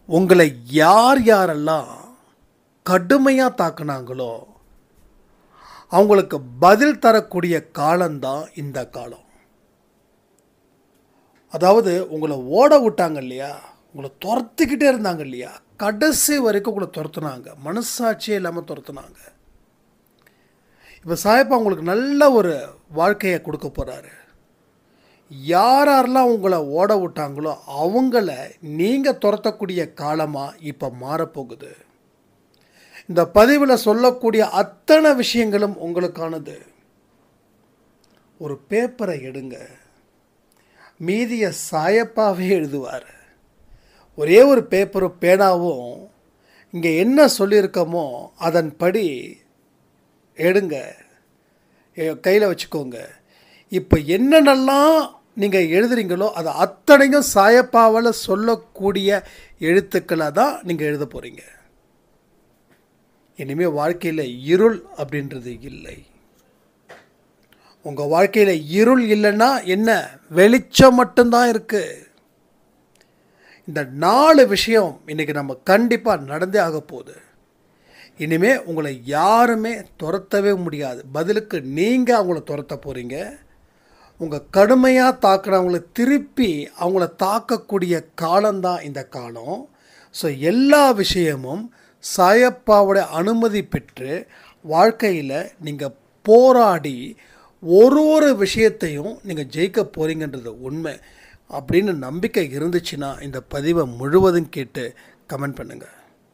உங்களை யார் யாரெல்லாம் கடுமையாக தாக்குனாங்களோ அவங்களுக்கு பதில் தரக்கூடிய காலம்தான் இந்த காலம் அதாவது உங்களை ஓட விட்டாங்க இல்லையா உங்களை துரத்திக்கிட்டே இருந்தாங்க இல்லையா கடைசி வரைக்கும் உங்களை துரத்துனாங்க மனசாட்சியே இல்லாமல் துரத்துனாங்க இப்போ சாயப்பா உங்களுக்கு நல்ல ஒரு வாழ்க்கையை கொடுக்க போகிறாரு யார் யாரெல்லாம் உங்களை ஓட விட்டாங்களோ அவங்கள நீங்கள் துரத்தக்கூடிய காலமாக இப்போ மாறப்போகுது இந்த பதிவில் சொல்லக்கூடிய அத்தனை விஷயங்களும் உங்களுக்கானது ஒரு பேப்பரை எடுங்க மீதியை சாயப்பாவே எழுதுவார் ஒரே ஒரு பேப்பரும் பேனாவும் இங்கே என்ன சொல்லியிருக்கோமோ அதன்படி எடுங்க கையில் வச்சுக்கோங்க இப்போ என்னென்னலாம் நீங்கள் எழுதுறீங்களோ அது அத்தனையும் சாயப்பாவால் சொல்லக்கூடிய எழுத்துக்களை தான் நீங்கள் எழுத போகிறீங்க இனிமேல் வாழ்க்கையில் இருள் அப்படின்றது இல்லை உங்கள் வாழ்க்கையில் இருள் இல்லைன்னா என்ன வெளிச்சம் மட்டும்தான் இருக்குது இந்த நாலு விஷயம் இன்றைக்கி நம்ம கண்டிப்பாக நடந்தே ஆக போகுது இனிமே உங்களை யாருமே துரத்தவே முடியாது பதிலுக்கு நீங்கள் அவங்கள துரத்த போகிறீங்க உங்கள் கடுமையாக தாக்குறவங்கள திருப்பி அவங்கள தாக்கக்கூடிய காலம்தான் இந்த காலம் ஸோ எல்லா விஷயமும் சாயப்பாவோட அனுமதி பெற்று வாழ்க்கையில் நீங்கள் போராடி ஒரு ஒரு விஷயத்தையும் நீங்கள் ஜெயிக்க போகிறீங்கன்றது உண்மை அப்படின்னு நம்பிக்கை இருந்துச்சுன்னா இந்த பதிவை முழுவதும் கேட்டு கமெண்ட் பண்ணுங்கள்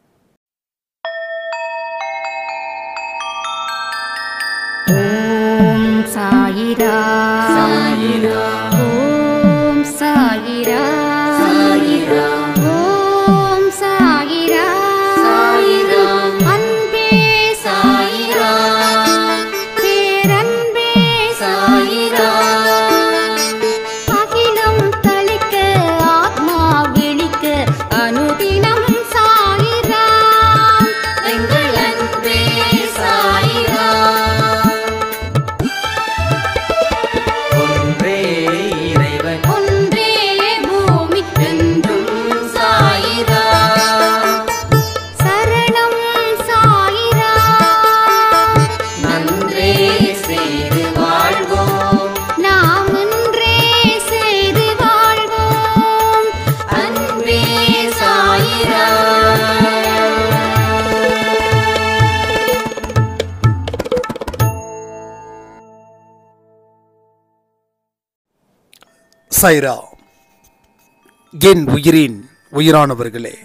ஓம் சாயிரா சாயிரா ஓம் சாயிரா சாயிரா ஓம் சாயிரா சாயிரா அன்பே சாயிரா பேரன்பே சாயிரா அகிலம் தளிக்க ஆத்மா விழிக்க அனுதினம் சாயிரா எங்கள் அன்பே சாயிரா ஒன்றே இறைவன் ஒன்றே பூமிக்கென்றும் சாயிரா சரணம் சாயிரா நன்றே செய்து வாழ்வோம் நாம் ஒன்றே செய்து வாழ்வோம் அன்பே சாயிரா சைரா என் உயிரின் உயிரானவர்களே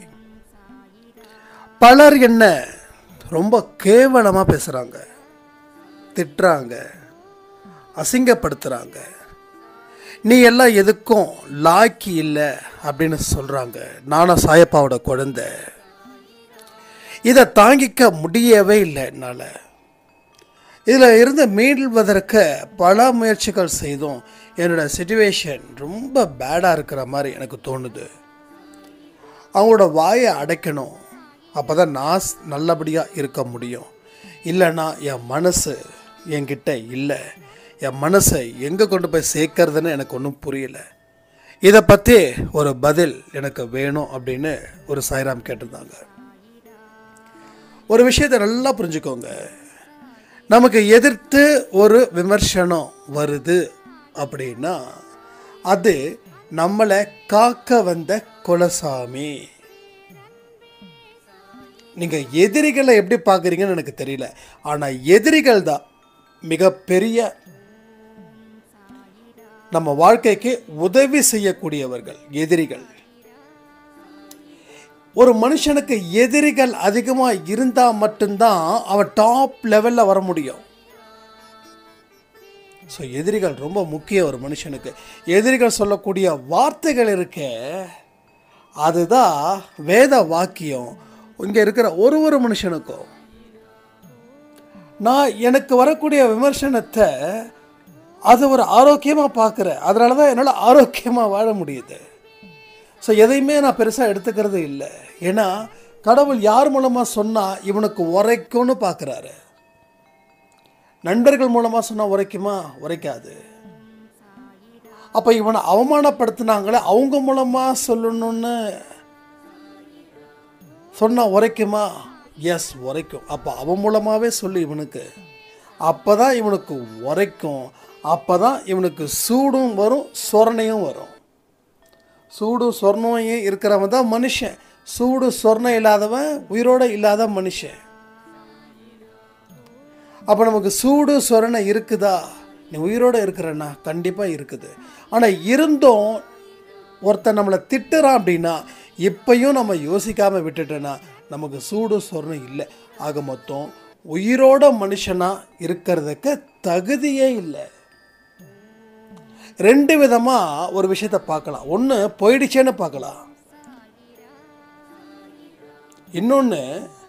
பலர் என்ன ரொம்ப கேவலமாக பேசுகிறாங்க திட்டுறாங்க அசிங்கப்படுத்துகிறாங்க நீ எல்லாம் எதுக்கும் லாக்கி இல்லை அப்படின்னு சொல்கிறாங்க நானும் சாயப்பாவோட குழந்தை இதை தாங்கிக்க முடியவே இல்லை என்னால் இதில் இருந்து மீள்வதற்கு பல முயற்சிகள் செய்தும் என்னோட சுச்சுவேஷன் ரொம்ப பேடாக இருக்கிற மாதிரி எனக்கு தோணுது அவங்களோட வாயை அடைக்கணும் அப்போ தான் நான் ஸ்- நல்லபடியாக இருக்க முடியும் இல்லைன்னா என் மனசு என்கிட்ட இல்லை என் மனசை எங்கே கொண்டு போய் சேர்க்கறதுன்னு எனக்கு ஒன்றும் புரியல இதை பற்றி ஒரு பதில் எனக்கு வேணும் அப்படின்னு ஒரு சாய்ராம் கேட்டிருந்தாங்க ஒரு விஷயத்தை நல்லா புரிஞ்சுக்கோங்க நமக்கு எதிர்த்து ஒரு விமர்சனம் வருது அப்படின்னா அது நம்மளை காக்க வந்த குலசாமி நீங்கள் எதிரிகளை எப்படி பார்க்குறீங்கன்னு எனக்கு தெரியல ஆனால் எதிரிகள் தான் மிகப்பெரிய நம்ம வாழ்க்கைக்கு உதவி செய்யக்கூடியவர்கள் எதிரிகள் ஒரு மனுஷனுக்கு எதிரிகள் அதிகமாக இருந்தால் மட்டும்தான் அவன் டாப் லெவலில் வர முடியும் ஸோ எதிரிகள் ரொம்ப முக்கியம் ஒரு மனுஷனுக்கு எதிரிகள் சொல்லக்கூடிய வார்த்தைகள் இருக்க அதுதான் வேத வாக்கியம் இங்கே இருக்கிற ஒரு ஒரு மனுஷனுக்கும் நான் எனக்கு வரக்கூடிய விமர்சனத்தை அது ஒரு ஆரோக்கியமாக பார்க்குறேன் அதனால தான் என்னால் ஆரோக்கியமாக வாழ முடியுது ஸோ எதையுமே நான் பெருசாக எடுத்துக்கிறது இல்லை ஏன்னா கடவுள் யார் மூலமாக சொன்னால் இவனுக்கு உரைக்கும்னு பார்க்குறாரு நண்பர்கள் மூலமாக சொன்னால் உரைக்குமா உரைக்காது அப்போ இவனை அவமானப்படுத்தினாங்களே அவங்க மூலமாக சொல்லணும்னு சொன்னால் உரைக்குமா எஸ் உரைக்கும் அப்போ அவன் மூலமாகவே சொல்லு இவனுக்கு அப்போ தான் இவனுக்கு உரைக்கும் அப்போ தான் இவனுக்கு சூடும் வரும் சொரணையும் வரும் சூடு சொர்ணம் இருக்கிறவன் தான் மனுஷன் சூடு சொர்ணம் இல்லாதவன் உயிரோட இல்லாத மனுஷன் அப்போ நமக்கு சூடு சொரணை இருக்குதா நீ உயிரோட இருக்கிறன்னா கண்டிப்பாக இருக்குது ஆனால் இருந்தும் ஒருத்தன் நம்மளை திட்டுறான் அப்படின்னா இப்பயும் நம்ம யோசிக்காமல் விட்டுட்டோன்னா நமக்கு சூடு சொரணை இல்லை ஆக மொத்தம் உயிரோட மனுஷனா இருக்கிறதுக்கு தகுதியே இல்லை ரெண்டு விதமாக ஒரு விஷயத்தை பார்க்கலாம் ஒன்று போயிடுச்சேன்னு பார்க்கலாம் இன்னொன்று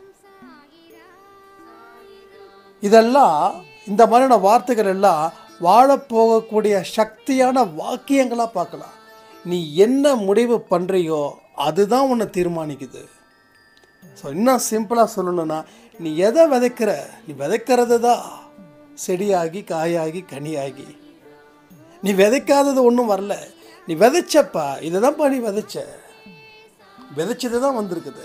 இதெல்லாம் இந்த மாதிரியான வார்த்தைகள் எல்லாம் வாழப்போகக்கூடிய சக்தியான வாக்கியங்களாக பார்க்கலாம் நீ என்ன முடிவு பண்ணுறியோ அதுதான் உன்னை தீர்மானிக்குது ஸோ இன்னும் சிம்பிளாக சொல்லணும்னா நீ எதை விதைக்கிற நீ விதைக்கிறது தான் செடியாகி காயாகி கனியாகி நீ விதைக்காதது ஒன்றும் வரல நீ விதைச்சப்பா இதை தான்ப்பா நீ விதைச்ச விதைச்சது தான் வந்திருக்குது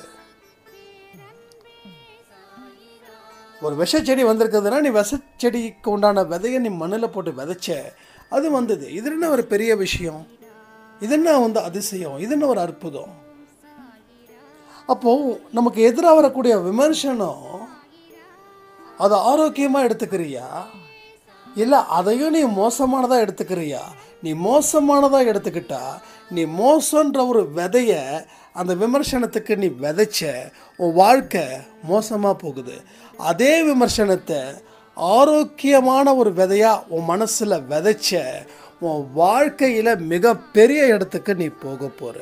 ஒரு விஷ செடி வந்திருக்குதுன்னா நீ விஷ செடிக்கு உண்டான விதையை நீ மண்ணில் போட்டு விதைச்ச அது வந்தது இது என்ன ஒரு பெரிய விஷயம் இது என்ன வந்து அதிசயம் இது என்ன ஒரு அற்புதம் அப்போ நமக்கு எதிராக வரக்கூடிய விமர்சனம் அதை ஆரோக்கியமாக எடுத்துக்கிறியா இல்லை அதையும் நீ மோசமானதாக எடுத்துக்கிறியா நீ மோசமானதாக எடுத்துக்கிட்டா நீ மோசன்ற ஒரு விதைய அந்த விமர்சனத்துக்கு நீ விதைச்ச உன் வாழ்க்கை மோசமாக போகுது அதே விமர்சனத்தை ஆரோக்கியமான ஒரு விதையாக உன் மனசில் விதைச்ச உன் வாழ்க்கையில் மிகப்பெரிய இடத்துக்கு நீ போக போகிற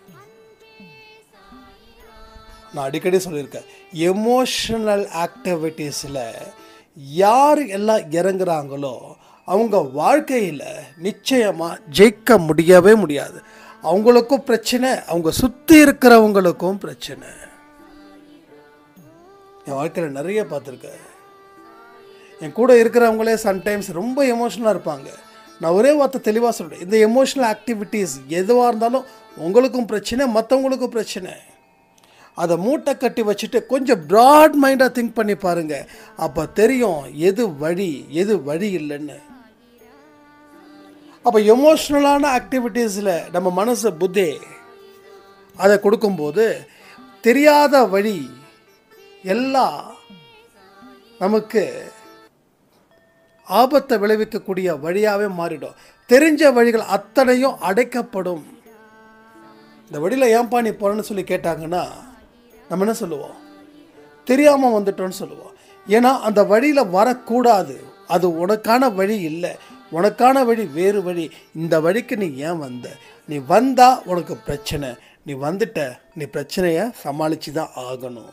நான் அடிக்கடி சொல்லியிருக்கேன் எமோஷனல் ஆக்டிவிட்டீஸில் யார் எல்லாம் இறங்குறாங்களோ அவங்க வாழ்க்கையில் நிச்சயமாக ஜெயிக்க முடியவே முடியாது அவங்களுக்கும் பிரச்சனை அவங்க சுற்றி இருக்கிறவங்களுக்கும் பிரச்சனை என் வாழ்க்கையில் நிறைய பார்த்துருக்கேன் என் கூட இருக்கிறவங்களே சம்டைம்ஸ் ரொம்ப எமோஷனலாக இருப்பாங்க நான் ஒரே வார்த்தை தெளிவாக சொல்கிறேன் இந்த எமோஷனல் ஆக்டிவிட்டீஸ் எதுவாக இருந்தாலும் உங்களுக்கும் பிரச்சனை மற்றவங்களுக்கும் பிரச்சனை அதை மூட்டை கட்டி வச்சுட்டு கொஞ்சம் ப்ராட் மைண்டாக திங்க் பண்ணி பாருங்க அப்போ தெரியும் எது வழி எது வழி இல்லைன்னு அப்போ எமோஷ்னலான ஆக்டிவிட்டீஸில் நம்ம மனசு புத்தி அதை கொடுக்கும்போது தெரியாத வழி எல்லாம் நமக்கு ஆபத்தை விளைவிக்கக்கூடிய வழியாகவே மாறிடும் தெரிஞ்ச வழிகள் அத்தனையும் அடைக்கப்படும் இந்த வழியில் ஏன்பா நீ போகிறேன்னு சொல்லி கேட்டாங்கன்னா நம்ம என்ன சொல்லுவோம் தெரியாமல் வந்துட்டோன்னு சொல்லுவோம் ஏன்னா அந்த வழியில் வரக்கூடாது அது உனக்கான வழி இல்லை உனக்கான வழி வேறு வழி இந்த வழிக்கு நீ ஏன் வந்த நீ வந்தா உனக்கு பிரச்சனை நீ வந்துட்ட நீ பிரச்சனையை சமாளித்து தான் ஆகணும்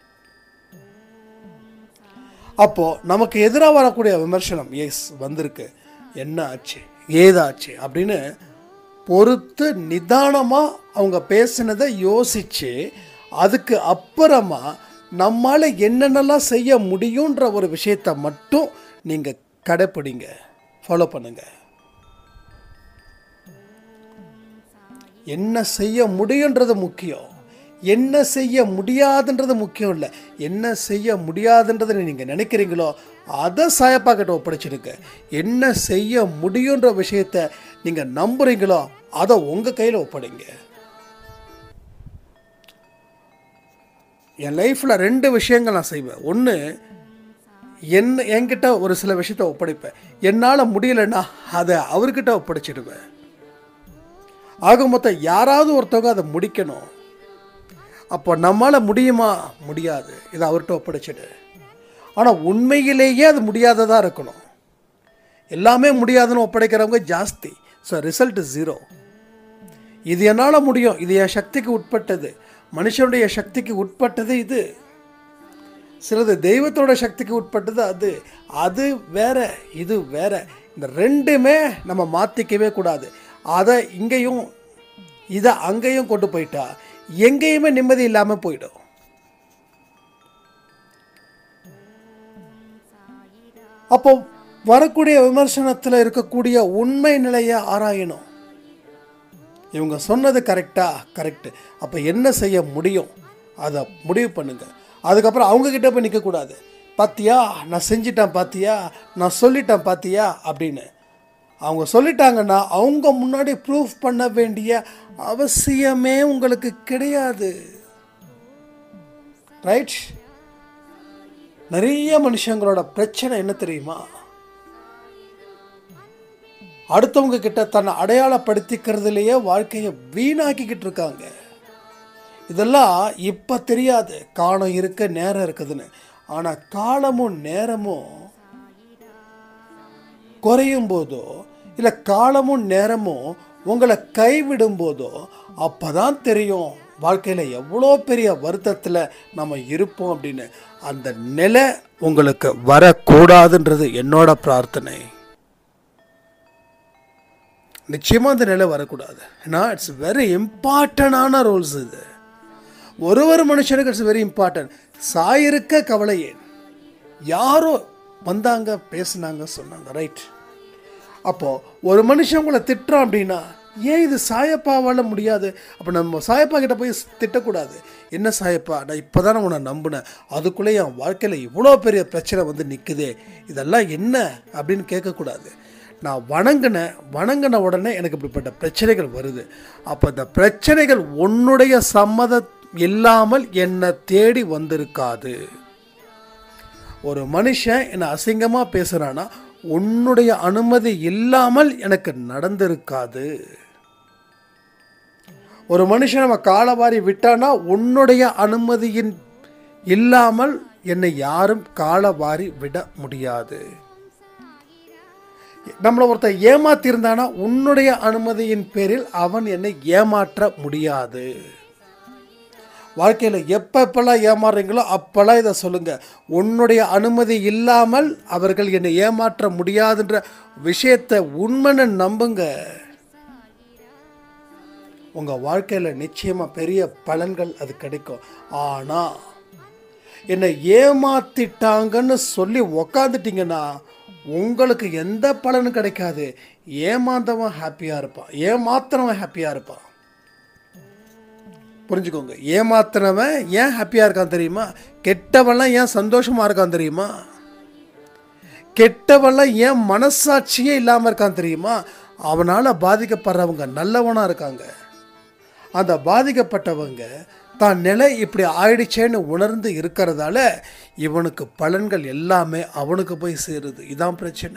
அப்போது நமக்கு எதிராக வரக்கூடிய விமர்சனம் எஸ் வந்திருக்கு என்ன ஆச்சு ஏதாச்சு அப்படின்னு பொறுத்து நிதானமாக அவங்க பேசினதை யோசித்து அதுக்கு அப்புறமா நம்மால் என்னென்னலாம் செய்ய முடியுன்ற ஒரு விஷயத்தை மட்டும் நீங்கள் கடைப்பிடிங்க ஃபாலோ பண்ணுங்க என்ன செய்ய முடியுன்றது முக்கியம் என்ன செய்ய முடியாதுன்றது முக்கியம் இல்லை என்ன செய்ய முடியாதுன்றதை நீங்கள் நினைக்கிறீங்களோ அதை சாயப்பாக்கிட்ட ஒப்படைச்சிடுங்க என்ன செய்ய முடியுன்ற விஷயத்த நீங்கள் நம்புறீங்களோ அதை உங்கள் கையில் ஒப்படைங்க என் லைஃப்பில் ரெண்டு விஷயங்கள் நான் செய்வேன் ஒன்று என்ன என்கிட்ட ஒரு சில விஷயத்த ஒப்படைப்பேன் என்னால் முடியலைன்னா அதை அவர்கிட்ட ஒப்படைச்சிடுவேன் ஆக மொத்தம் யாராவது ஒருத்தவங்க அதை முடிக்கணும் அப்போ நம்மளால் முடியுமா முடியாது இதை அவர்கிட்ட ஒப்படைச்சிடு ஆனால் உண்மையிலேயே அது முடியாததாக இருக்கணும் எல்லாமே முடியாதுன்னு ஒப்படைக்கிறவங்க ஜாஸ்தி ஸோ ரிசல்ட் ஜீரோ இது என்னால் முடியும் இது என் சக்திக்கு உட்பட்டது மனுஷனுடைய சக்திக்கு உட்பட்டது இது சிலது தெய்வத்தோட சக்திக்கு உட்பட்டது அது அது வேற இது வேற இந்த ரெண்டுமே நம்ம மாற்றிக்கவே கூடாது அதை இங்கேயும் இதை அங்கேயும் கொண்டு போயிட்டா எங்கேயுமே நிம்மதி இல்லாமல் போயிடும் அப்போ வரக்கூடிய விமர்சனத்தில் இருக்கக்கூடிய உண்மை நிலையை ஆராயணும் இவங்க சொன்னது கரெக்டா கரெக்டு அப்போ என்ன செய்ய முடியும் அதை முடிவு பண்ணுங்க அதுக்கப்புறம் அவங்க கிட்ட போய் நிற்கக்கூடாது பாத்தியா நான் செஞ்சிட்டேன் பாத்தியா நான் சொல்லிட்டேன் பாத்தியா அப்படின்னு அவங்க சொல்லிட்டாங்கன்னா அவங்க முன்னாடி ப்ரூஃப் பண்ண வேண்டிய அவசியமே உங்களுக்கு கிடையாது ரைட் நிறைய மனுஷங்களோட பிரச்சனை என்ன தெரியுமா அடுத்தவங்க கிட்ட தன்னை அடையாளப்படுத்திக்கிறதுலையே வாழ்க்கையை வீணாக்கிக்கிட்டு இருக்காங்க இதெல்லாம் இப்போ தெரியாது காலம் இருக்க நேரம் இருக்குதுன்னு ஆனால் காலமும் நேரமும் குறையும் போதோ இல்லை காலமும் நேரமும் உங்களை கைவிடும் போதோ அப்போ தான் தெரியும் வாழ்க்கையில் எவ்வளோ பெரிய வருத்தத்தில் நம்ம இருப்போம் அப்படின்னு அந்த நிலை உங்களுக்கு வரக்கூடாதுன்றது என்னோட பிரார்த்தனை நிச்சயமாக அந்த நிலை வரக்கூடாது ஏன்னா இட்ஸ் வெரி இம்பார்ட்டண்டான ரோல்ஸ் இது ஒரு ஒரு மனுஷனுக்கு இட்ஸ் வெரி இம்பார்ட்டன்ட் சாயிருக்க கவலை ஏன் யாரோ வந்தாங்க பேசுனாங்க சொன்னாங்க ரைட் அப்போது ஒரு மனுஷன் உங்களை திட்டுறான் அப்படின்னா ஏன் இது சாயப்பாவால் முடியாது அப்போ நம்ம சாயப்பா கிட்ட போய் திட்டக்கூடாது என்ன சாயப்பா நான் இப்போ தானே உன்னை நம்பினேன் அதுக்குள்ளே என் வாழ்க்கையில் இவ்வளோ பெரிய பிரச்சனை வந்து நிற்குதே இதெல்லாம் என்ன அப்படின்னு கேட்கக்கூடாது நான் வணங்கினேன் வணங்கின உடனே எனக்கு இப்படிப்பட்ட பிரச்சனைகள் வருது அப்போ இந்த பிரச்சனைகள் உன்னுடைய சம்மதம் இல்லாமல் என்னை தேடி வந்திருக்காது ஒரு மனுஷன் என்னை அசிங்கமாக பேசுகிறான்னா உன்னுடைய அனுமதி இல்லாமல் எனக்கு நடந்திருக்காது ஒரு மனுஷன் நம்ம காலவாரி விட்டானா உன்னுடைய அனுமதியின் இல்லாமல் என்னை யாரும் காலவாரி விட முடியாது நம்மளை ஒருத்தன் ஏமாத்திருந்தானா உன்னுடைய அனுமதியின் பேரில் அவன் என்னை ஏமாற்ற முடியாது வாழ்க்கையில் எப்போ எப்பெல்லாம் ஏமாறுறீங்களோ அப்போல்லாம் இதை சொல்லுங்கள் உன்னுடைய அனுமதி இல்லாமல் அவர்கள் என்னை ஏமாற்ற முடியாதுன்ற விஷயத்தை உண்மைன்னு நம்புங்க உங்கள் வாழ்க்கையில் நிச்சயமாக பெரிய பலன்கள் அது கிடைக்கும் ஆனால் என்னை ஏமாத்திட்டாங்கன்னு சொல்லி உக்காந்துட்டீங்கன்னா உங்களுக்கு எந்த பலனும் கிடைக்காது ஏமாந்தவன் ஹாப்பியாக இருப்பான் ஏமாத்தினவன் ஹாப்பியாக இருப்பான் புரிஞ்சுக்கோங்க ஏமாத்தினவன் ஏன் ஹாப்பியாக இருக்கான் தெரியுமா கெட்டவன்லாம் ஏன் சந்தோஷமாக இருக்கான் தெரியுமா கெட்டவன்லாம் ஏன் மனசாட்சியே இல்லாமல் இருக்கான் தெரியுமா அவனால் பாதிக்கப்படுறவங்க நல்லவனாக இருக்காங்க அந்த பாதிக்கப்பட்டவங்க தான் நிலை இப்படி ஆயிடுச்சேன்னு உணர்ந்து இருக்கிறதால இவனுக்கு பலன்கள் எல்லாமே அவனுக்கு போய் சேருது இதான் பிரச்சனை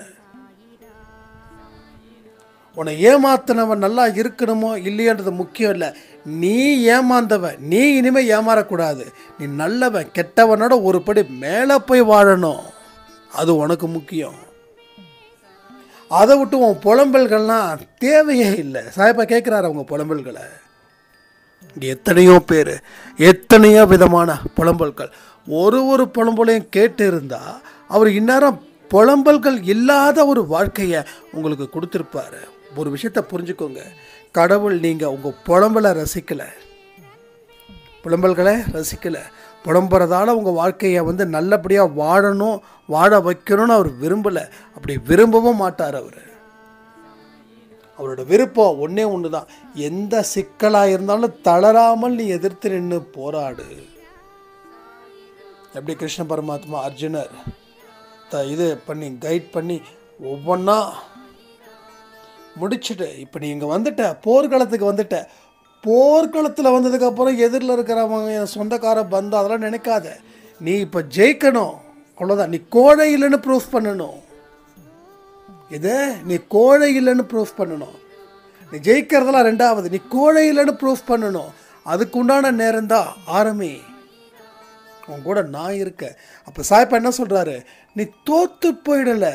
உன்னை ஏமாத்தினவன் நல்லா இருக்கணுமோ இல்லையன்றது முக்கியம் இல்லை நீ ஏமாந்தவன் நீ இனிமே ஏமாறக்கூடாது நீ நல்லவன் கெட்டவனோட ஒரு படி மேலே போய் வாழணும் அது உனக்கு முக்கியம் அதை விட்டு உன் புலம்பல்கள்லாம் தேவையே இல்லை சாயப்பா கேட்குறாரு அவங்க புலம்பல்களை இங்கே எத்தனையோ பேர் எத்தனையோ விதமான புலம்பல்கள் ஒரு ஒரு புலம்பலையும் கேட்டு இருந்தால் அவர் இந்நேரம் புலம்பல்கள் இல்லாத ஒரு வாழ்க்கையை உங்களுக்கு கொடுத்துருப்பாரு ஒரு விஷயத்தை புரிஞ்சுக்கோங்க கடவுள் நீங்கள் உங்கள் புலம்பலை ரசிக்கலை புலம்பல்களை ரசிக்கலை புலம்புறதால உங்கள் வாழ்க்கையை வந்து நல்லபடியாக வாழணும் வாழ வைக்கணும்னு அவர் விரும்பலை அப்படி விரும்பவும் மாட்டார் அவர் அவரோட விருப்பம் ஒன்றே ஒன்று தான் எந்த சிக்கலாக இருந்தாலும் தளராமல் நீ எதிர்த்து நின்று போராடு எப்படி கிருஷ்ண பரமாத்மா அர்ஜுனர் த இது பண்ணி கைட் பண்ணி ஒவ்வொன்றா முடிச்சுட்டு இப்போ நீ இங்கே வந்துட்ட போர்க்களத்துக்கு வந்துட்ட போர்க்களத்தில் வந்ததுக்கப்புறம் எதிரில் இருக்கிறவங்க என் சொந்தக்கார பந்து அதெல்லாம் நினைக்காத நீ இப்போ ஜெயிக்கணும் அவ்வளோதான் நீ கோழை இல்லைன்னு ப்ரூஃப் பண்ணணும் இது நீ கோழை இல்லைன்னு ப்ரூஃப் பண்ணணும் நீ ஜெயிக்கிறதெல்லாம் ரெண்டாவது நீ கோழை இல்லைன்னு ப்ரூஃப் பண்ணணும் அதுக்கு உண்டான நேரம் தான் ஆரம்பி உன் கூட நான் இருக்கேன் அப்போ சாய்ப்பா என்ன சொல்கிறாரு நீ தோத்து போயிடலை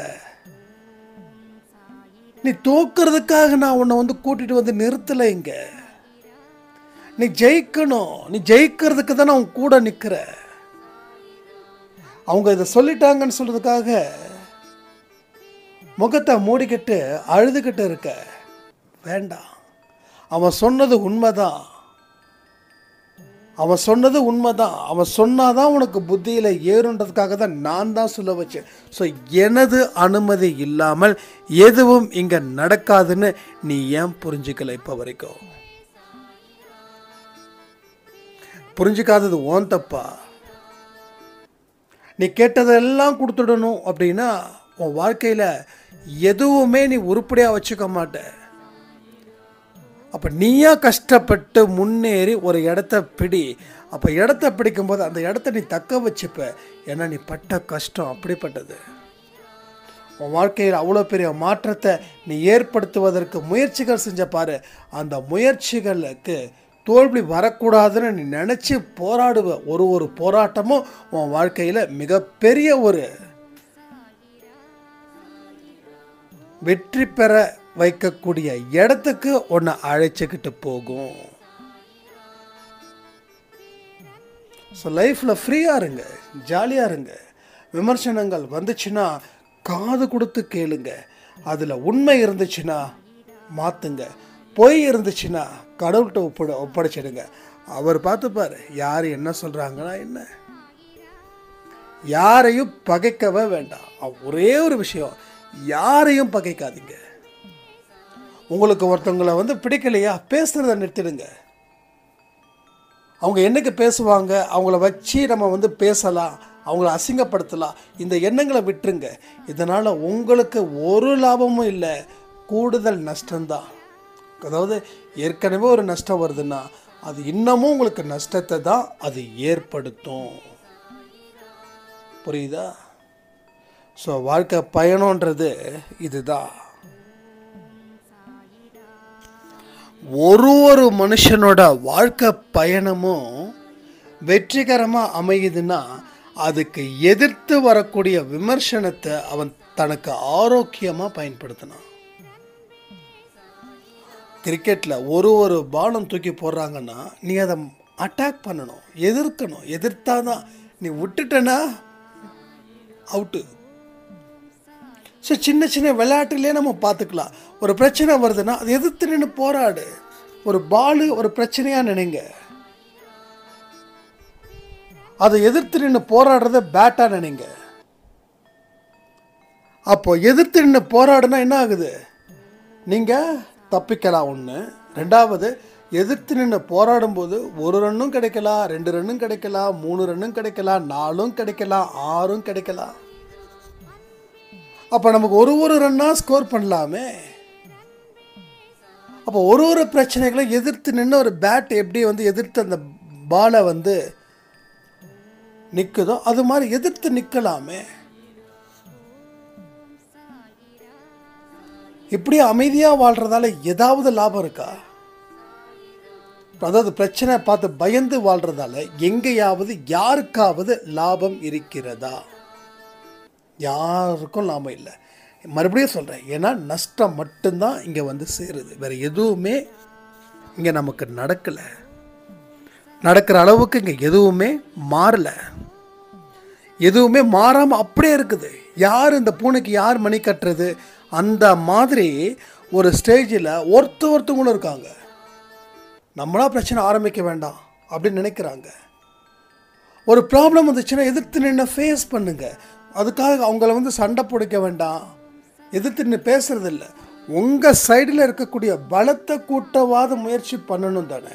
நீ தோக்கிறதுக்காக நான் உன்னை வந்து கூட்டிட்டு வந்து நிறுத்தலை இங்க நீ ஜெயிக்கணும் நீ ஜெயிக்கிறதுக்கு தான் நான் உன் கூட நிற்கிற அவங்க இதை சொல்லிட்டாங்கன்னு சொல்றதுக்காக முகத்தை மூடிக்கிட்டு அழுதுகிட்டு இருக்க வேண்டாம் அவன் சொன்னது உண்மைதான் அவன் சொன்னது உண்மைதான் அவன் சொன்னாதான் உனக்கு புத்தியில் ஏறுன்றதுக்காக தான் நான் தான் சொல்ல வச்சேன் ஸோ எனது அனுமதி இல்லாமல் எதுவும் இங்கே நடக்காதுன்னு நீ ஏன் புரிஞ்சுக்கல இப்போ வரைக்கும் புரிஞ்சுக்காதது ஓன் தப்பா நீ கேட்டதெல்லாம் கொடுத்துடணும் அப்படின்னா உன் வாழ்க்கையில் எதுவுமே நீ உருப்படியாக வச்சுக்க மாட்ட அப்போ நீயா கஷ்டப்பட்டு முன்னேறி ஒரு இடத்த பிடி அப்போ இடத்த பிடிக்கும்போது அந்த இடத்த நீ தக்க வச்சுப்ப ஏன்னா நீ பட்ட கஷ்டம் அப்படிப்பட்டது உன் வாழ்க்கையில் அவ்வளோ பெரிய மாற்றத்தை நீ ஏற்படுத்துவதற்கு முயற்சிகள் செஞ்ச பாரு அந்த முயற்சிகளுக்கு தோல்வி வரக்கூடாதுன்னு நீ நினச்சி போராடுவ ஒரு ஒரு போராட்டமும் உன் வாழ்க்கையில் மிகப்பெரிய ஒரு வெற்றி பெற வைக்கக்கூடிய இடத்துக்கு உன்னை அழைச்சிக்கிட்டு போகும் ஸோ லைஃப்பில் ஃப்ரீயாக இருங்க ஜாலியாக இருங்க விமர்சனங்கள் வந்துச்சுன்னா காது கொடுத்து கேளுங்க அதில் உண்மை இருந்துச்சுன்னா மாற்றுங்க பொய் இருந்துச்சுன்னா கடவுள்கிட்ட ஒப்பட ஒப்படைச்சிடுங்க அவர் பார்த்துப்பார் யார் என்ன சொல்கிறாங்கன்னா என்ன யாரையும் பகைக்கவே வேண்டாம் அ- ஒரே ஒரு விஷயம் யாரையும் பகைக்காதீங்க உங்களுக்கு ஒருத்தவங்களை வந்து பிடிக்கலையா பேசுகிறத நிறுத்திடுங்க அவங்க என்னைக்கு பேசுவாங்க அவங்கள வச்சு நம்ம வந்து பேசலாம் அவங்கள அசிங்கப்படுத்தலாம் இந்த எண்ணங்களை விட்டுருங்க இதனால் உங்களுக்கு ஒரு லாபமும் இல்லை கூடுதல் நஷ்டம்தான் அதாவது ஏற்கனவே ஒரு நஷ்டம் வருதுன்னா அது இன்னமும் உங்களுக்கு நஷ்டத்தை தான் அது ஏற்படுத்தும் புரியுதா ஸோ வாழ்க்கை பயணன்றது இதுதான் ஒரு ஒரு மனுஷனோட வாழ்க்கை பயணமும் வெற்றிகரமாக அமையுதுன்னா அதுக்கு எதிர்த்து வரக்கூடிய விமர்சனத்தை அவன் தனக்கு ஆரோக்கியமாக பயன்படுத்தினான் கிரிக்கெட்டில் ஒரு ஒரு பாலும் தூக்கி போடுறாங்கன்னா நீ அதை அட்டாக் பண்ணணும் எதிர்க்கணும் எதிர்த்தா தான் நீ விட்டுட்டனா அவுட்டு ஸோ சின்ன சின்ன விளையாட்டுலேயே நம்ம பார்த்துக்கலாம் ஒரு பிரச்சனை வருதுன்னா அது எதிர்த்து நின்று போராடு ஒரு பாலு ஒரு பிரச்சனையாக நினைங்க அதை எதிர்த்து நின்று போராடுறத பேட்டாக நினைங்க அப்போ எதிர்த்து நின்று போராடுனா என்ன ஆகுது நீங்கள் தப்பிக்கலாம் ஒன்று ரெண்டாவது எதிர்த்து நின்று போராடும்போது ஒரு ரன்னும் கிடைக்கலாம் ரெண்டு ரன்னும் கிடைக்கலாம் மூணு ரன்னும் கிடைக்கலாம் நாலும் கிடைக்கலாம் ஆறும் கிடைக்கலாம் அப்போ நமக்கு ஒரு ஒரு ரன்னாக ஸ்கோர் பண்ணலாமே அப்போ ஒரு ஒரு பிரச்சனைகளை எதிர்த்து நின்று ஒரு பேட் எப்படி வந்து எதிர்த்து அந்த பாலை வந்து நிற்குதோ அது மாதிரி எதிர்த்து நிற்கலாமே இப்படி அமைதியாக வாழ்கிறதால ஏதாவது லாபம் இருக்கா அதாவது பிரச்சனை பார்த்து பயந்து வாழ்கிறதால எங்கேயாவது யாருக்காவது லாபம் இருக்கிறதா யாருக்கும் லாபம் இல்லை மறுபடியும் சொல்கிறேன் ஏன்னா நஷ்டம் மட்டும்தான் இங்கே வந்து சேருது வேறு எதுவுமே இங்கே நமக்கு நடக்கலை நடக்கிற அளவுக்கு இங்கே எதுவுமே மாறலை எதுவுமே மாறாமல் அப்படியே இருக்குது யார் இந்த பூனைக்கு யார் மணி கட்டுறது அந்த மாதிரி ஒரு ஸ்டேஜில் ஒருத்த ஒருத்தவங்களும் இருக்காங்க நம்மளா பிரச்சனை ஆரம்பிக்க வேண்டாம் அப்படின்னு நினைக்கிறாங்க ஒரு ப்ராப்ளம் வந்துச்சுன்னா எதிர்த்து நின்று ஃபேஸ் பண்ணுங்க அதுக்காக அவங்கள வந்து சண்டை பிடிக்க வேண்டாம் எதிர்த்து நின்று பேசுறது இல்லை உங்கள் சைடில் இருக்கக்கூடிய பலத்தை கூட்டவாத முயற்சி பண்ணணும் தானே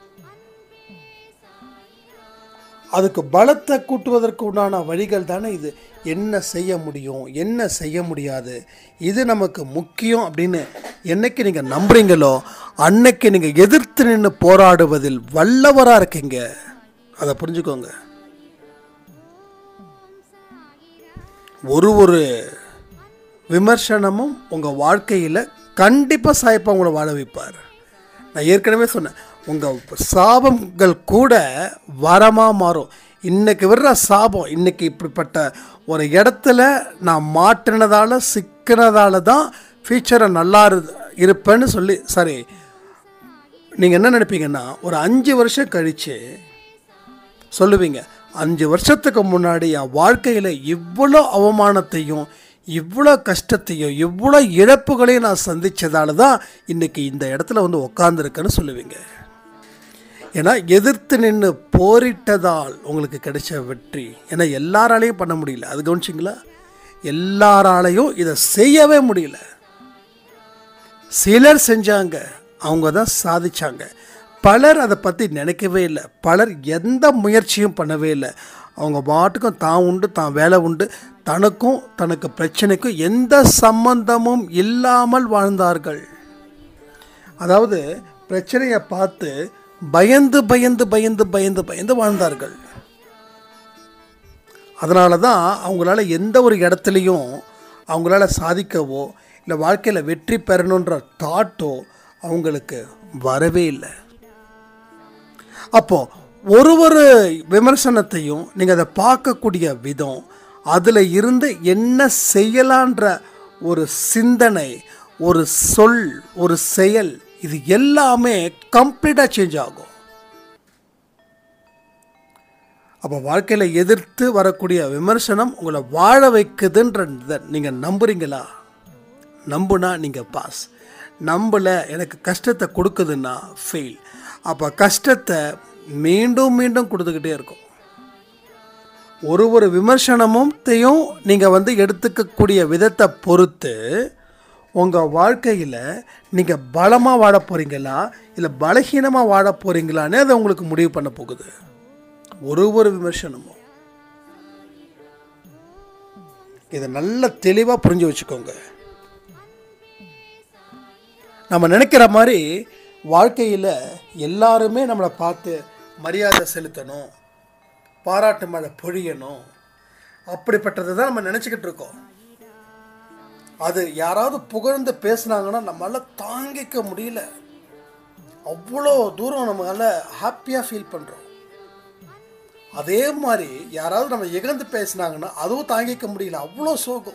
அதுக்கு பலத்தை கூட்டுவதற்கு உண்டான வழிகள் தானே இது என்ன செய்ய முடியும் என்ன செய்ய முடியாது இது நமக்கு முக்கியம் அப்படின்னு என்னைக்கு நீங்கள் நம்புறீங்களோ அன்னைக்கு நீங்கள் எதிர்த்து நின்று போராடுவதில் வல்லவராக இருக்கீங்க அதை புரிஞ்சுக்கோங்க ஒரு ஒரு விமர்சனமும் உங்கள் வாழ்க்கையில் கண்டிப்பாக சாய்ப்பா உங்களை வாழ வைப்பார் நான் ஏற்கனவே சொன்னேன் உங்கள் சாபங்கள் கூட வரமாக மாறும் இன்னைக்கு விடுற சாபம் இன்னைக்கு இப்படிப்பட்ட ஒரு இடத்துல நான் மாற்றினதால சிக்கினதால தான் ஃபியூச்சரை நல்லா இரு இருப்பேன்னு சொல்லி சரி நீங்கள் என்ன நினைப்பீங்கன்னா ஒரு அஞ்சு வருஷம் கழித்து சொல்லுவீங்க அஞ்சு வருஷத்துக்கு முன்னாடி என் வாழ்க்கையில் இவ்வளோ அவமானத்தையும் இவ்வளோ கஷ்டத்தையும் இவ்வளோ இழப்புகளையும் நான் சந்தித்ததால தான் இன்றைக்கி இந்த இடத்துல வந்து உக்காந்துருக்கேன்னு சொல்லுவீங்க ஏன்னா எதிர்த்து நின்று போரிட்டதால் உங்களுக்கு கிடைச்ச வெற்றி ஏன்னா எல்லாராலையும் பண்ண முடியல அது கவனிச்சிங்களா எல்லாராலையும் இதை செய்யவே முடியல சிலர் செஞ்சாங்க அவங்க தான் சாதிச்சாங்க பலர் அதை பற்றி நினைக்கவே இல்லை பலர் எந்த முயற்சியும் பண்ணவே இல்லை அவங்க பாட்டுக்கும் தான் உண்டு தான் வேலை உண்டு தனக்கும் தனக்கு பிரச்சனைக்கும் எந்த சம்பந்தமும் இல்லாமல் வாழ்ந்தார்கள் அதாவது பிரச்சனையை பார்த்து பயந்து பயந்து பயந்து பயந்து பயந்து வாழ்ந்தார்கள் அதனால தான் அவங்களால எந்த ஒரு இடத்துலையும் அவங்களால சாதிக்கவோ இல்லை வாழ்க்கையில் வெற்றி பெறணுன்ற தாட்டோ அவங்களுக்கு வரவே இல்லை அப்போ ஒரு ஒரு விமர்சனத்தையும் நீங்கள் அதை பார்க்கக்கூடிய விதம் அதில் இருந்து என்ன செய்யலான்ற ஒரு சிந்தனை ஒரு சொல் ஒரு செயல் இது எல்லாமே கம்ப்ளீட்டாக சேஞ்ச் ஆகும் அப்போ வாழ்க்கையில் எதிர்த்து வரக்கூடிய விமர்சனம் உங்களை வாழ வைக்குதுன்றத நீங்கள் நம்புறீங்களா நம்புனா நீங்கள் பாஸ் நம்பலை எனக்கு கஷ்டத்தை கொடுக்குதுன்னா ஃபெயில் அப்போ கஷ்டத்தை மீண்டும் மீண்டும் கொடுத்துக்கிட்டே இருக்கும் ஒரு ஒரு விமர்சனமும் தையும் நீங்கள் வந்து எடுத்துக்கக்கூடிய விதத்தை பொறுத்து உங்கள் வாழ்க்கையில் நீங்கள் பலமாக வாழ போகிறீங்களா இல்லை பலகீனமாக வாழ போகிறீங்களான்னு அதை உங்களுக்கு முடிவு பண்ண போகுது ஒரு ஒரு விமர்சனமும் இதை நல்ல தெளிவாக புரிஞ்சு வச்சுக்கோங்க நம்ம நினைக்கிற மாதிரி வாழ்க்கையில் எல்லாருமே நம்மளை பார்த்து மரியாதை செலுத்தணும் பாராட்டு மழை பொழியணும் அப்படிப்பட்டதை தான் நம்ம நினச்சிக்கிட்டு இருக்கோம் அது யாராவது புகழ்ந்து பேசுனாங்கன்னா நம்மளால தாங்கிக்க முடியல அவ்வளோ தூரம் நம்மளால ஹாப்பியாக ஃபீல் பண்ணுறோம் அதே மாதிரி யாராவது நம்ம இகழ்ந்து பேசுனாங்கன்னா அதுவும் தாங்கிக்க முடியல அவ்வளோ சோகம்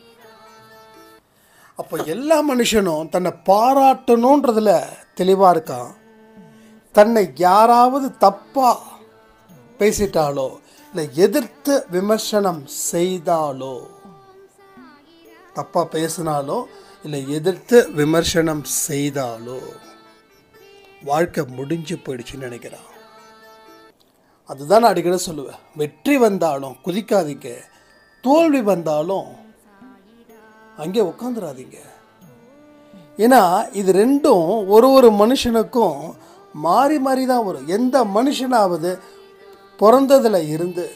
அப்போ எல்லா மனுஷனும் தன்னை பாராட்டணுன்றதுல தெளிவாக இருக்கான் தன்னை யாராவது தப்பாக பேசிட்டாலோ இல்லை எதிர்த்து விமர்சனம் செய்தாலோ தப்பாக பேசினாலோ இல்லை எதிர்த்து விமர்சனம் செய்தாலோ வாழ்க்கை முடிஞ்சு போயிடுச்சுன்னு நினைக்கிறான் அதுதான் நான் அடிக்கடி சொல்லுவேன் வெற்றி வந்தாலும் குதிக்காதீங்க தோல்வி வந்தாலும் அங்கே உட்காந்துடாதீங்க ஏன்னா இது ரெண்டும் ஒரு ஒரு மனுஷனுக்கும் மாறி மாறி தான் வரும் எந்த மனுஷனாவது பிறந்ததில் இருந்து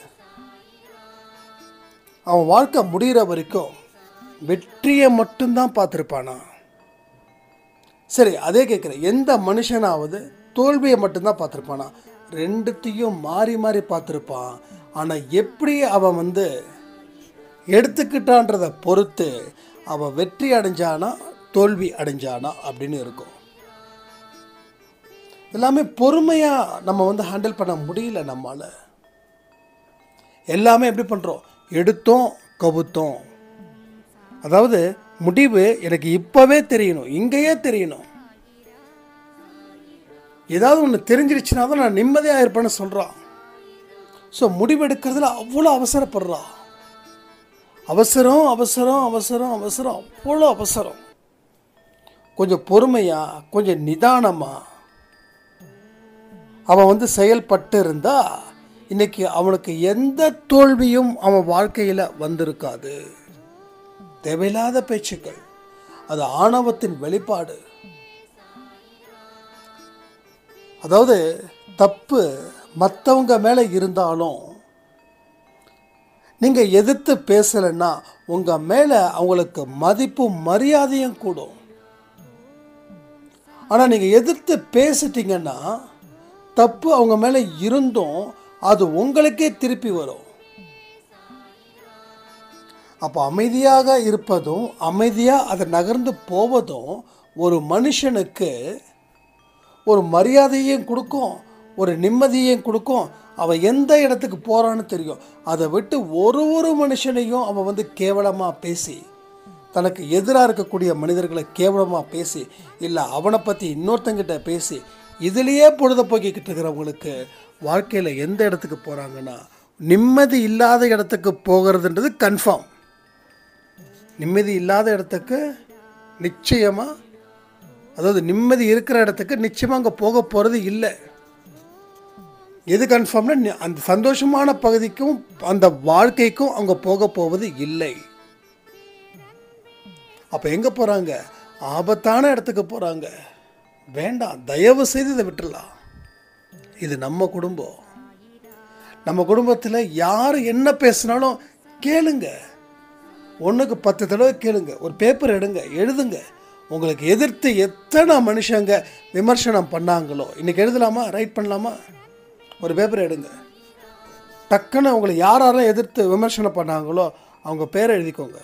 அவன் வாழ்க்கை முடிகிற வரைக்கும் வெற்றியை மட்டும்தான் பார்த்துருப்பானா சரி அதே கேட்குறேன் எந்த மனுஷனாவது தோல்வியை மட்டும்தான் பார்த்துருப்பானா ரெண்டுத்தையும் மாறி மாறி பார்த்துருப்பான் ஆனால் எப்படி அவன் வந்து எடுத்துக்கிட்டான்றதை பொறுத்து அவன் வெற்றி அடைஞ்சானா தோல்வி அடைஞ்சானா அப்படின்னு இருக்கும் எல்லாமே பொறுமையாக நம்ம வந்து ஹேண்டில் பண்ண முடியல நம்மால் எல்லாமே எப்படி பண்ணுறோம் எடுத்தோம் கவுத்தோம் அதாவது முடிவு எனக்கு இப்போவே தெரியணும் இங்கேயே தெரியணும் ஏதாவது ஒன்று தெரிஞ்சிருச்சுனா தான் நான் நிம்மதியாக இருப்பேன்னு சொல்கிறான் ஸோ முடிவெடுக்கிறதுல அவ்வளோ அவசரப்படுறான் அவசரம் அவசரம் அவசரம் அவசரம் அவ்வளோ அவசரம் கொஞ்சம் பொறுமையாக கொஞ்சம் நிதானமாக அவன் வந்து செயல்பட்டு இருந்தா இன்னைக்கு அவனுக்கு எந்த தோல்வியும் அவன் வாழ்க்கையில் வந்திருக்காது தேவையில்லாத பேச்சுக்கள் அது ஆணவத்தின் வெளிப்பாடு அதாவது தப்பு மற்றவங்க மேலே இருந்தாலும் நீங்கள் எதிர்த்து பேசலைன்னா உங்கள் மேலே அவங்களுக்கு மதிப்பும் மரியாதையும் கூடும் ஆனால் நீங்கள் எதிர்த்து பேசிட்டீங்கன்னா தப்பு அவங்க மேலே இருந்தும் அது உங்களுக்கே திருப்பி வரும் அப்போ அமைதியாக இருப்பதும் அமைதியாக அதை நகர்ந்து போவதும் ஒரு மனுஷனுக்கு ஒரு மரியாதையும் கொடுக்கும் ஒரு நிம்மதியையும் கொடுக்கும் அவன் எந்த இடத்துக்கு போகிறான்னு தெரியும் அதை விட்டு ஒரு ஒரு மனுஷனையும் அவன் வந்து கேவலமாக பேசி தனக்கு எதிராக இருக்கக்கூடிய மனிதர்களை கேவலமாக பேசி இல்லை அவனை பற்றி இன்னொருத்தங்கிட்ட பேசி இதுலேயே பொழுதுபோக்கிக்கிட்டு இருக்கிறவங்களுக்கு வாழ்க்கையில் எந்த இடத்துக்கு போகிறாங்கன்னா நிம்மதி இல்லாத இடத்துக்கு போகிறதுன்றது கன்ஃபார்ம் நிம்மதி இல்லாத இடத்துக்கு நிச்சயமாக அதாவது நிம்மதி இருக்கிற இடத்துக்கு நிச்சயமாக அங்கே போக போகிறது இல்லை எது கன்ஃபார்ம்னா நி- அந்த சந்தோஷமான பகுதிக்கும் அந்த வாழ்க்கைக்கும் அவங்க போக போவது இல்லை அப்போ எங்கே போகிறாங்க ஆபத்தான இடத்துக்கு போகிறாங்க வேண்டாம் தயவு செய்து இதை விட்டுடலாம் இது நம்ம குடும்பம் நம்ம குடும்பத்தில் யார் என்ன பேசினாலும் கேளுங்க ஒன்றுக்கு பத்து தடவை கேளுங்க ஒரு பேப்பர் எடுங்க எழுதுங்க உங்களுக்கு எதிர்த்து எத்தனை மனுஷங்க விமர்சனம் பண்ணாங்களோ இன்றைக்கி எழுதலாமா ரைட் பண்ணலாமா ஒரு பேப்பர் எடுங்க டக்குன்னு உங்களை யார் யாரெல்லாம் எதிர்த்து விமர்சனம் பண்ணாங்களோ அவங்க பேரை எழுதிக்கோங்க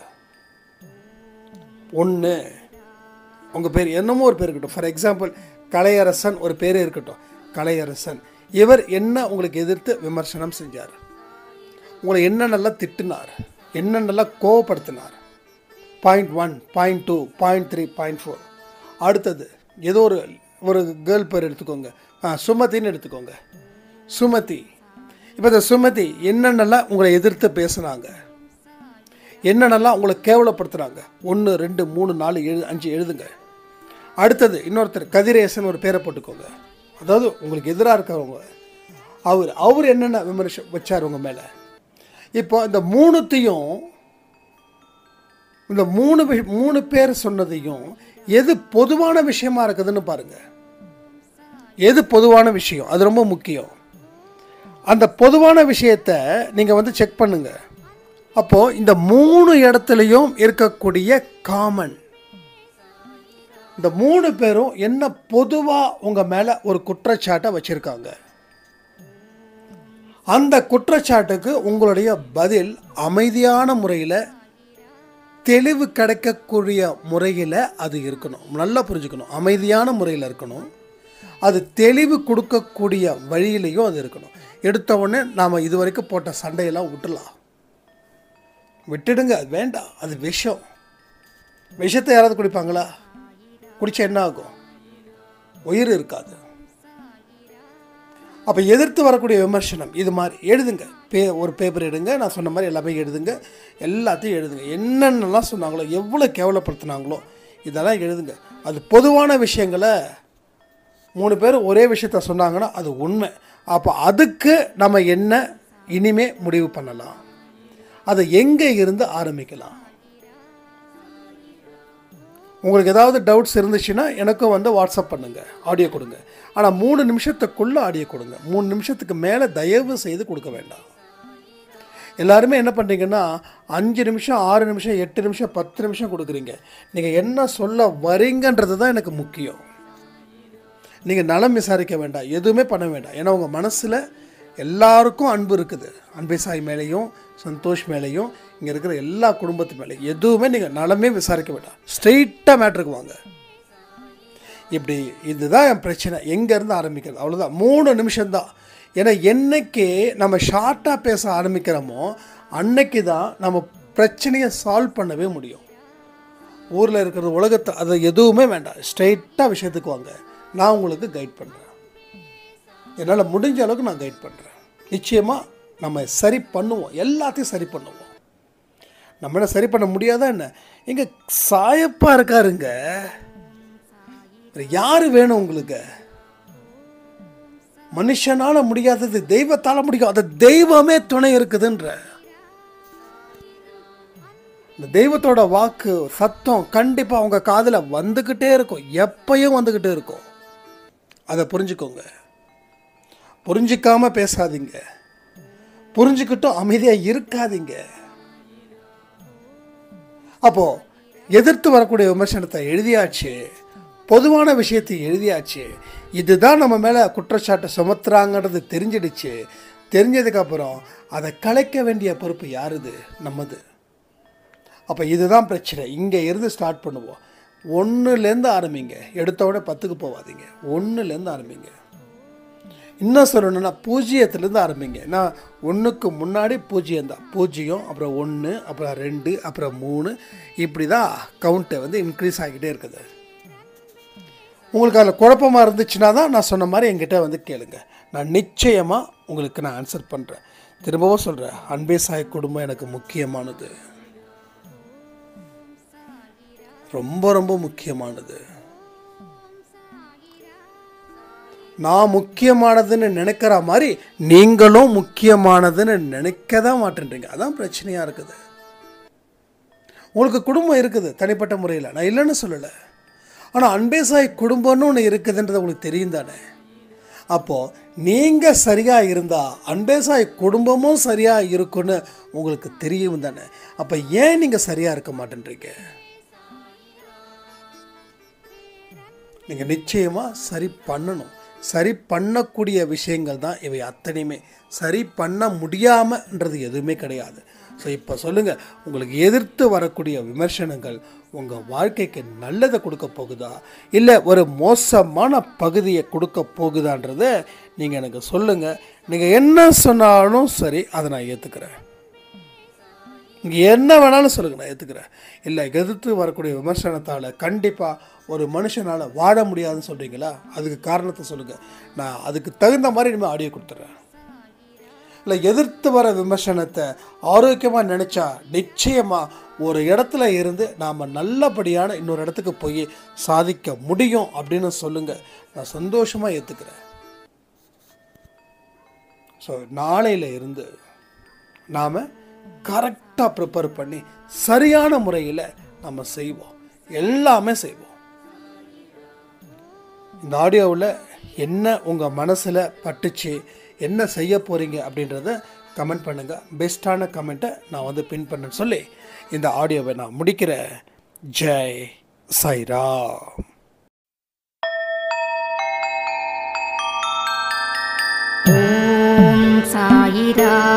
ஒன்று உங்கள் பேர் என்னமோ ஒரு பேர் இருக்கட்டும் ஃபார் எக்ஸாம்பிள் கலையரசன் ஒரு பேர் இருக்கட்டும் கலையரசன் இவர் என்ன உங்களுக்கு எதிர்த்து விமர்சனம் செஞ்சார் உங்களை என்னென்னலாம் திட்டினார் என்னென்னலாம் கோவப்படுத்தினார் point one point two point three point four அடுத்தது ஏதோ ஒரு ஒரு கேர்ள் பேர் எடுத்துக்கோங்க ஆ சுமதின்னு எடுத்துக்கோங்க சுமதி இப்போ இந்த சுமதி என்னென்னலாம் உங்களை எதிர்த்து பேசுனாங்க என்னென்னலாம் உங்களை கேவலப்படுத்துகிறாங்க ஒன்று ரெண்டு மூணு நாலு எழு அஞ்சு எழுதுங்க அடுத்தது இன்னொருத்தர் கதிரேசன் ஒரு பேரை போட்டுக்கோங்க அதாவது உங்களுக்கு எதிராக இருக்கிறவங்க அவர் அவர் என்னென்ன விமர்சனம் வச்சார் உங்கள் மேலே இப்போ இந்த மூணுத்தையும் இந்த மூணு வி- மூணு பேர் சொன்னதையும் எது பொதுவான விஷயமா இருக்குதுன்னு பாருங்க எது பொதுவான விஷயம் அது ரொம்ப முக்கியம் அந்த பொதுவான விஷயத்தை நீங்கள் வந்து செக் பண்ணுங்க அப்போது இந்த மூணு இடத்துலையும் இருக்கக்கூடிய காமன் இந்த மூணு பேரும் என்ன பொதுவாக உங்கள் மேலே ஒரு குற்றச்சாட்டை வச்சுருக்காங்க அந்த குற்றச்சாட்டுக்கு உங்களுடைய பதில் அமைதியான முறையில் தெளிவு கிடைக்கக்கூடிய முறையில் அது இருக்கணும் நல்லா புரிஞ்சுக்கணும் அமைதியான முறையில் இருக்கணும் அது தெளிவு கொடுக்கக்கூடிய வழியிலையும் அது இருக்கணும் எடுத்த உடனே நாம் இது வரைக்கும் போட்ட சண்டையெல்லாம் விட்டுலாம் விட்டுடுங்க அது வேண்டாம் அது விஷம் விஷத்தை யாராவது குடிப்பாங்களா குடிச்சா என்ன ஆகும் உயிர் இருக்காது அப்போ எதிர்த்து வரக்கூடிய விமர்சனம் இது மாதிரி எழுதுங்க பே ஒரு பேப்பர் எடுங்க நான் சொன்ன மாதிரி எல்லாமே எழுதுங்க எல்லாத்தையும் எழுதுங்க என்னென்னலாம் சொன்னாங்களோ எவ்வளோ கேவலப்படுத்துனாங்களோ இதெல்லாம் எழுதுங்க அது பொதுவான விஷயங்களை மூணு பேர் ஒரே விஷயத்த சொன்னாங்கன்னா அது உண்மை அப்போ அதுக்கு நம்ம என்ன இனிமே முடிவு பண்ணலாம் அதை எங்கே இருந்து ஆரம்பிக்கலாம் உங்களுக்கு ஏதாவது டவுட்ஸ் இருந்துச்சுன்னா எனக்கும் வந்து வாட்ஸ்அப் பண்ணுங்கள் ஆடியோ கொடுங்க ஆனால் மூணு நிமிஷத்துக்குள்ளே ஆடியோ கொடுங்க மூணு நிமிஷத்துக்கு மேலே தயவு செய்து கொடுக்க வேண்டாம் எல்லாருமே என்ன பண்ணுறீங்கன்னா அஞ்சு நிமிஷம் ஆறு நிமிஷம் எட்டு நிமிஷம் பத்து நிமிஷம் கொடுக்குறீங்க நீங்கள் என்ன சொல்ல வரீங்கன்றது தான் எனக்கு முக்கியம் நீங்கள் நலம் விசாரிக்க வேண்டாம் எதுவுமே பண்ண வேண்டாம் ஏன்னா உங்கள் மனசில் எல்லாருக்கும் அன்பு இருக்குது அன்பை சாய் மேலேயும் சந்தோஷ் மேலேயும் இங்கே இருக்கிற எல்லா குடும்பத்து மேலேயும் எதுவுமே நீங்கள் நலமே விசாரிக்க வேண்டாம் ஸ்ட்ரெயிட்டாக மேட்ருக்கு வாங்க இப்படி இதுதான் என் பிரச்சனை எங்கேருந்து ஆரம்பிக்கிறது அவ்வளோதான் மூணு நிமிஷம்தான் ஏன்னா என்னைக்கு நம்ம ஷார்ட்டாக பேச ஆரம்பிக்கிறோமோ அன்னைக்கு தான் நம்ம பிரச்சனையை சால்வ் பண்ணவே முடியும் ஊரில் இருக்கிற உலகத்தை அது எதுவுமே வேண்டாம் ஸ்ட்ரெயிட்டாக விஷயத்துக்கு வாங்க நான் உங்களுக்கு கைட் பண்ணுறேன் என்னால் முடிஞ்ச அளவுக்கு நான் கைட் பண்ணுறேன் நிச்சயமாக நம்ம சரி பண்ணுவோம் எல்லாத்தையும் சரி பண்ணுவோம் நம்ம என்ன சரி பண்ண முடியாதா என்ன எங்க சாயப்பா இருக்காருங்க வேற யாரு வேணும் உங்களுக்கு மனுஷனால முடியாதது தெய்வத்தால முடியும் அந்த தெய்வமே துணை இருக்குதுன்ற இந்த தெய்வத்தோட வாக்கு சத்தம் கண்டிப்பாக அவங்க காதில் வந்துக்கிட்டே இருக்கும் எப்பயும் வந்துக்கிட்டே இருக்கும் அதை புரிஞ்சுக்கோங்க புரிஞ்சிக்காம பேசாதீங்க புரிஞ்சுக்கிட்டும் அமைதியாக இருக்காதீங்க அப்போ எதிர்த்து வரக்கூடிய விமர்சனத்தை எழுதியாச்சு பொதுவான விஷயத்தை எழுதியாச்சு இதுதான் நம்ம மேலே குற்றச்சாட்டை சுமத்துறாங்கன்றது தெரிஞ்சிடுச்சு தெரிஞ்சதுக்கப்புறம் அதை கலைக்க வேண்டிய பொறுப்பு யாருது நம்மது அப்போ இதுதான் பிரச்சனை இங்கே இருந்து ஸ்டார்ட் பண்ணுவோம் ஒன்றுலேருந்து ஆரம்பிங்க எடுத்த உடனே பத்துக்கு போகாதீங்க ஒன்றுலேருந்து ஆரம்பிங்க இன்னும் சொல்லணும்னா பூஜ்ஜியத்துலேருந்து ஆரம்பிங்க நான் ஒன்றுக்கு முன்னாடி பூஜ்ஜியம் தான் பூஜ்ஜியம் அப்புறம் ஒன்று அப்புறம் ரெண்டு அப்புறம் மூணு இப்படி தான் கவுண்ட்டை வந்து இன்க்ரீஸ் ஆகிட்டே இருக்குது உங்களுக்கு அதில் குழப்பமாக இருந்துச்சுன்னா தான் நான் சொன்ன மாதிரி என்கிட்ட வந்து கேளுங்க நான் நிச்சயமாக உங்களுக்கு நான் ஆன்சர் பண்ணுறேன் திரும்பவும் சொல்கிறேன் அன்பே சாய் குடும்பம் எனக்கு முக்கியமானது ரொம்ப ரொம்ப முக்கியமானது நான் முக்கியமானதுன்னு நினைக்கிற மாதிரி நீங்களும் முக்கியமானதுன்னு நினைக்க தான் மாட்டேன்றீங்க அதான் பிரச்சனையாக இருக்குது உங்களுக்கு குடும்பம் இருக்குது தனிப்பட்ட முறையில் நான் இல்லைன்னு சொல்லலை ஆனால் அன்பே சாய் குடும்பம்னு ஒன்று இருக்குதுன்றது உங்களுக்கு தெரியும் தானே அப்போது நீங்கள் சரியாக இருந்தால் அன்பேசாய் குடும்பமும் சரியாக இருக்குன்னு உங்களுக்கு தெரியும் தானே அப்போ ஏன் நீங்கள் சரியாக இருக்க மாட்டேன்றீங்க நீங்கள் நிச்சயமாக சரி பண்ணணும் சரி பண்ணக்கூடிய விஷயங்கள் தான் இவை அத்தனையுமே சரி பண்ண முடியாமன்றது எதுவுமே கிடையாது ஸோ இப்போ சொல்லுங்கள் உங்களுக்கு எதிர்த்து வரக்கூடிய விமர்சனங்கள் உங்கள் வாழ்க்கைக்கு நல்லதை கொடுக்க போகுதா இல்லை ஒரு மோசமான பகுதியை கொடுக்க போகுதான்றதை நீங்கள் எனக்கு சொல்லுங்கள் நீங்கள் என்ன சொன்னாலும் சரி அதை நான் ஏற்றுக்கிறேன் இங்கே என்ன வேணாலும் சொல்லுங்க நான் ஏற்றுக்கிறேன் இல்லை எதிர்த்து வரக்கூடிய விமர்சனத்தால் கண்டிப்பாக ஒரு மனுஷனால் வாழ முடியாதுன்னு சொல்கிறீங்களா அதுக்கு காரணத்தை சொல்லுங்கள் நான் அதுக்கு தகுந்த மாதிரி இனிமேல் ஆடியோ கொடுத்துட்றேன் இல்லை எதிர்த்து வர விமர்சனத்தை ஆரோக்கியமாக நினச்சா நிச்சயமாக ஒரு இடத்துல இருந்து நாம் நல்லபடியான இன்னொரு இடத்துக்கு போய் சாதிக்க முடியும் அப்படின்னு சொல்லுங்கள் நான் சந்தோஷமாக ஏற்றுக்கிறேன் ஸோ நாளையில் இருந்து நாம் கரெக்டாக ப்ரிப்பேர் பண்ணி சரியான முறையில் நம்ம செய்வோம் எல்லாமே செய்வோம் இந்த ஆடியோவில் என்ன உங்கள் மனசில் பட்டுச்சு என்ன செய்ய போகிறீங்க அப்படின்றத கமெண்ட் பண்ணுங்கள் பெஸ்ட்டான கமெண்ட்டை நான் வந்து பின் பண்ணேன்னு சொல்லி இந்த ஆடியோவை நான் முடிக்கிறேன் ஜெய் சாய்ராம் ஓம் சாயிரா